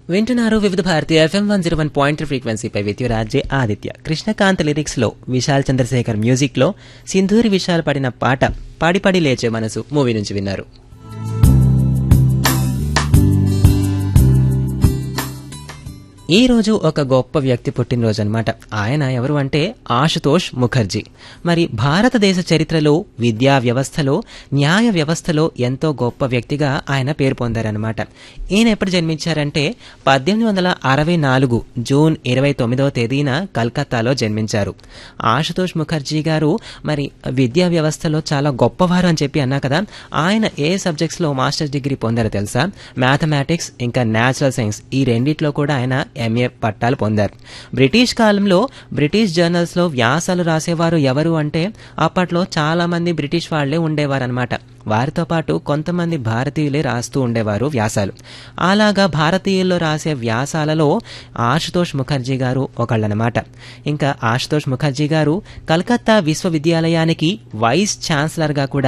వింటున్నారు Vividh Bharati FM one zero one point ఫ్రీక్వెన్సీపై విద్యురాజే ఆదిత్య కృష్ణకాంత్ లిరిక్స్లో విశాల్ చంద్రశేఖర్ మ్యూజిక్లో సింధూరి విశాల్ పడిన పాట పాడి పాడి లేచే మనసు మూవీ నుంచి విన్నారు ఈ రోజు ఒక గొప్ప వ్యక్తి పుట్టినరోజు అనమాట ఆయన ఎవరు అంటే ఆశుతోష్ ముఖర్జీ మరి భారతదేశ చరిత్రలో విద్యా వ్యవస్థలో న్యాయ వ్యవస్థలో ఎంతో గొప్ప వ్యక్తిగా ఆయన పేరు పొందారనమాట ఈయన ఎప్పుడు జన్మించారంటే పద్దెనిమిది వందల అరవై నాలుగు జూన్ ఇరవై తొమ్మిదవ తేదీన కల్కత్తాలో జన్మించారు ఆశుతోష్ ముఖర్జీ గారు మరి విద్యా వ్యవస్థలో చాలా గొప్పవారు అని చెప్పి అన్నా కదా ఆయన ఏ సబ్జెక్ట్స్లో మాస్టర్స్ డిగ్రీ పొందారో తెలుసా మ్యాథమెటిక్స్ ఇంకా న్యాచురల్ సైన్స్ ఈ రెండిట్లో కూడా ఆయన ఎంఏ పట్టాలు పొందారు బ్రిటిష్ కాలంలో బ్రిటిష్ జర్నల్స్లో వ్యాసాలు రాసేవారు ఎవరు అంటే అప్పట్లో చాలా మంది బ్రిటిష్ వాళ్లే ఉండేవారు అనమాట వారితో పాటు కొంతమంది భారతీయులే రాస్తూ ఉండేవారు వ్యాసాలు అలాగా భారతీయుల్లో రాసే వ్యాసాలలో ఆశుతోష్ ముఖర్జీ గారు ఒకళ్ళనమాట ఇంకా ఆశుతోష్ ముఖర్జీ గారు కలకత్తా విశ్వవిద్యాలయానికి వైస్ ఛాన్సలర్గా కూడా